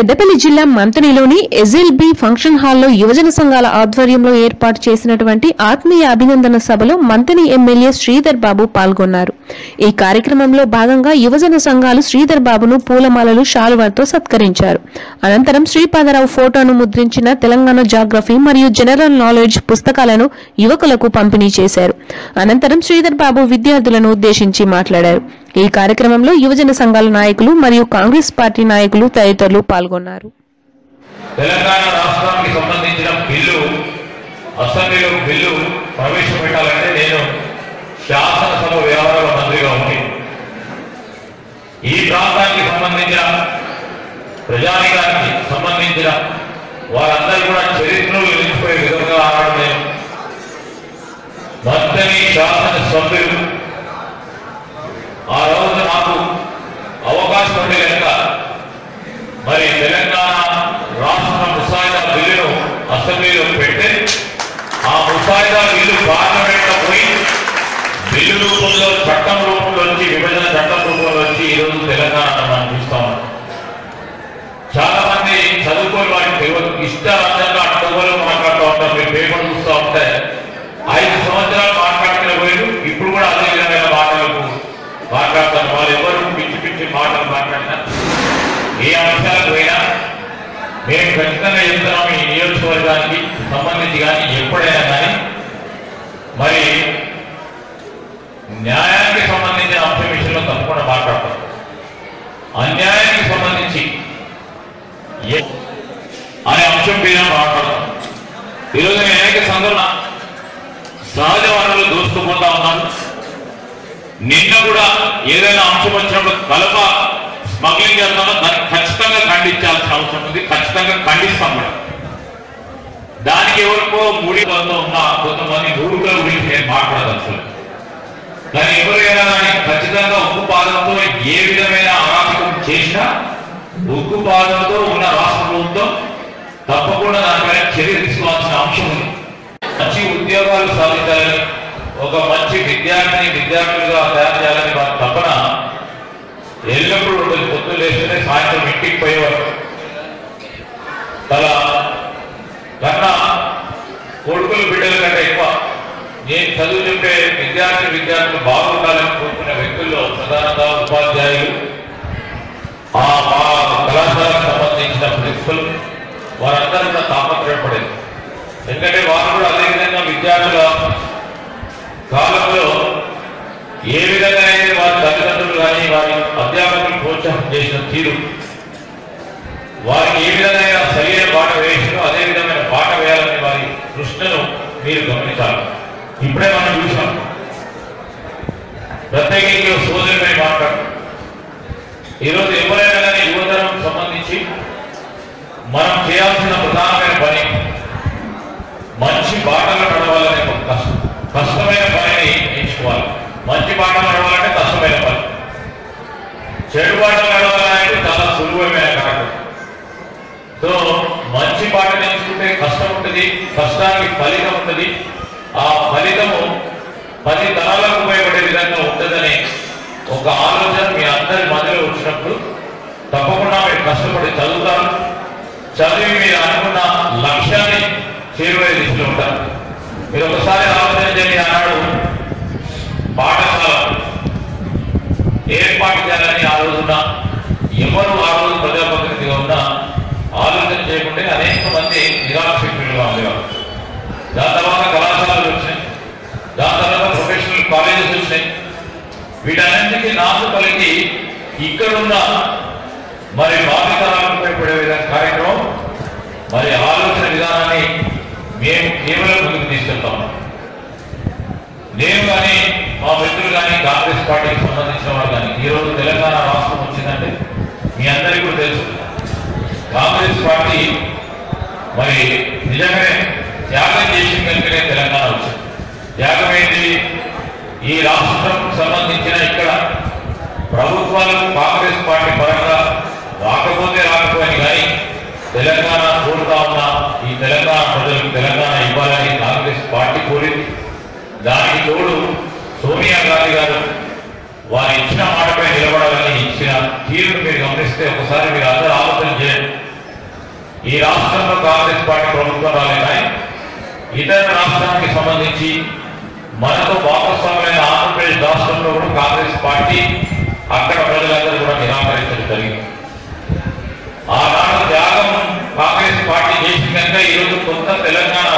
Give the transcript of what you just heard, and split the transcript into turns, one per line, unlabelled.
పెద్దపల్లి జిల్లా మంతనిలోని ఎజిల్ B function హాల్లో యువజన సంఘాల ఆధ్వర్యంలో ఏర్పాటు చేసినటువంటి ఆత్మీయ అభినందన సభలో మంతని ఎమ్మెల్యే శ్రీధర్ బాబు పాల్గొన్నారు ఈ కార్యక్రమంలో భాగంగా యువజన సంఘాలు శ్రీధర్ బాబును పూలమాలలు శాలువాలతో సత్కరించారు అనంతరం శ్రీపాదరావు ఫోటోను ముద్రించిన తెలంగాణ జాగ్రఫీ మరియు జనరల్ నాలెడ్జ్ పుస్తకాలను యువకులకు పంపిణీ చేశారు అనంతరం శ్రీధర్ బాబు విద్యార్థులను ఉద్దేశించి మాట్లాడారు ఈ కార్యక్రమంలో యువజన సంఘాల నాయకులు మరియు కాంగ్రెస్ పార్టీ నాయకులు తదితరులు పాల్గొన్నారు
తెలంగాణ రాష్ట్రానికి సంబంధించిన బిల్లు అసెంబ్లీలో బిల్లు ప్రవేశపెట్టాలంటే నేను శాసనసభ వ్యవహారాల మంత్రిగా ఉంది ఈ ప్రాంతానికి సంబంధించిన ప్రజానికానికి సంబంధించిన వారందరూ కూడా చరిత్రలు నిలిచిపోయే విధంగా ఆడడం నేను మంత్రి శాసనసభ్యులు ఆ రోజు నాకు అవకాశం ఉండే కనుక మరి తెలంగాణ రాష్ట్ర ముసాయిదా బిల్లును అసెంబ్లీలో పెడితే ఆ ముసాయిదా బిల్లు పార్లమెంట్ లో పోయి బిల్లు రూపంలో చట్టం రూపంలో వచ్చి విభజన చట్టం రూపంలో వచ్చి ఈరోజు తెలంగాణ మనం చూస్తాం చాలా మంది చదువుకోని వారికి తెలియదు ఇష్టారంతంగా అడ్డగోలు మాట్లాడుతూ ఉంటారు మీరు పేపర్ చూస్తూ ఉంటే ఐదు సంవత్సరాలు మాట్లాడుతున్న పోయిన ఇప్పుడు కూడా అదే విధమైన మాటలకు మాట్లాడతారు వాళ్ళు ఎవరు పిచ్చి పిచ్చి మాటలు మాట్లాడినా ఏ అంశాలకు పోయినా మేము ఖచ్చితంగా చెప్తున్నాం ఈ నియోజకవర్గానికి సంబంధించి కానీ ఎప్పుడైనా కానీ మరి న్యాయానికి సంబంధించిన అంశం విషయంలో తప్పకుండా మాట్లాడతాం అన్యాయానికి సంబంధించి ఏ- అనే అంశం మీద మాట్లాడతాం ఈరోజు నేను అనేక సందర్భ సహజ వనరులు దోసుకుపోతా ఉన్నాను నిన్న కూడా ఏదైనా అంశం వచ్చినప్పుడు కలప స్మగ్లింగ్ చేస్తామో దాన్ని ఖచ్చితంగా ఖండించాల్సిన అవసరం ఉంది ఖచ్చితంగా ఖండిస్తాం కూడా దానికి ఎవరికో మూడి కొంత ఉన్న కొంతమంది మూడుల గురించి నేను మాట్లాడదు అసలు కానీ ఎవరైనా కానీ ఖచ్చితంగా ఉక్కు పాదంతో ఏ విధమైన అరాచకం చేసినా ఉక్కు పాదంతో ఉన్న రాష్ట్ర ప్రభుత్వం తప్పకుండా దానిపైన చర్య తీసుకోవాల్సిన అంశం ఉంది మంచి ఉద్యోగాలు సాధించాలని ఒక మంచి విద్యార్థిని విద్యార్థులుగా తయారు చేయాలని వారి తపన ఎల్లప్పుడూ ఉంటుంది పొద్దులు లేస్తేనే సాయంత్రం ఇంటికి పోయేవారు తల కన్నా కొడుకులు బిడ్డల కంటే ఎక్కువ నేను చదువు చెప్పే విద్యార్థి విద్యార్థులు బాగుండాలని కోరుకునే వ్యక్తుల్లో ప్రధానంగా ఉపాధ్యాయులు ఆ మా కళాశాలకు సంబంధించిన ప్రిన్సిపల్ వారందరూ కూడా తాపత్రయపడేది ఎందుకంటే వారు కూడా అదేవిధంగా విద్యార్థుల కాలంలో ఏ విధంగా అయితే వారి తల్లిదండ్రులు కానీ వారి అధ్యాపకులు ప్రోత్సాహం చేసిన తీరు వారికి ఏ విధమైన సరైన బాట వేసిందో అదే విధమైన బాట వేయాలని వారి కృష్ణను మీరు గమనించాలి ఇప్పుడే మనం చూసాం ప్రత్యేకించి సోదరుపై మాట్లాడు ఈరోజు ఎవరైనా కానీ యువతరం సంబంధించి మనం చేయాల్సిన ప్రధానమైన పని మంచి బాటలో నడవాలనే ఒక కష్టం కష్టమైన పనిని ఎంచుకోవాలి మంచి బాటలో నడవాలంటే కష్టమైన పని చెడు బాటలో నడవాలంటే చాలా సులువమైన కారణం సో మంచి బాటను ఎంచుకుంటే కష్టం ఉంటుంది కష్టానికి ఫలితం ఉంటుంది ఆ ఫలితము పది తరాలకు ఉపయోగపడే విధంగా ఉంటుందని ఒక ఆలోచన మీ అందరి మధ్యలో వచ్చినప్పుడు తప్పకుండా మీరు కష్టపడి చదువుతారు చదివి మీరు అనుకున్న లక్ష్యాన్ని చేరువే దిశలో ఉంటారు మీరు ఒకసారి ఆలోచన చేయండి అన్నాడు పాఠశాల ఏర్పాటు చేయాలని ఆ రోజున ఎవరు ఆ రోజు ప్రజాప్రతినిధిగా ఉన్నా ఆలోచన చేయకుండా అనేక మంది నిరాశక్తులుగా ఉండేవారు దాని తర్వాత కళాశాలలు వచ్చినాయి దాని తర్వాత ప్రొఫెషనల్ కాలేజెస్ వచ్చినాయి వీటన్నింటికి నాకు కలిగి ఇక్కడున్న మరి భావితరాలకు ఉపయోగపడే విధంగా కార్యక్రమం మరి ఆలోచన విధానాన్ని మేము కేవలం ముందుకు తీసుకెళ్తాం నేను కానీ మా మిత్రులు కానీ కాంగ్రెస్ పార్టీకి సంబంధించిన వారు కానీ ఈరోజు తెలంగాణ రాష్ట్రం వచ్చిందంటే మీ అందరికీ కూడా తెలుసు కాంగ్రెస్ పార్టీ మరి నిజంగానే త్యాగం చేసిన కనుకనే తెలంగాణ వచ్చింది త్యాగం ఏంటి ఈ రాష్ట్రం సంబంధించిన ఇక్కడ ప్రభుత్వాలకు కాంగ్రెస్ పార్టీ పరంగా రాకపోతే రాకపోయి కానీ తెలంగాణ కోరుతా ఉన్న ఈ తెలంగాణ ప్రజలకు తెలంగాణ ఇవ్వాలని కాంగ్రెస్ పార్టీ కోరింది దానికి తోడు సోనియా గాంధీ గారు వారు ఇచ్చిన మాటపై నిలబడాలని ఇచ్చిన తీరును మీరు గమనిస్తే ఒకసారి మీరు అందరూ ఆలోచన చేయండి ఈ రాష్ట్రంలో కాంగ్రెస్ పార్టీ ప్రభుత్వం రాలేదని ఇతర రాష్ట్రానికి సంబంధించి మనతో భాగస్వామ్యమైన ఆంధ్రప్రదేశ్ రాష్ట్రంలో కూడా కాంగ్రెస్ పార్టీ అక్కడ ప్రజలందరూ కూడా నిరాకరించడం జరిగింది ఆనాడు త్యాగం కాంగ్రెస్ పార్టీ చేసిన కనుక ఈరోజు కొత్త తెలంగాణ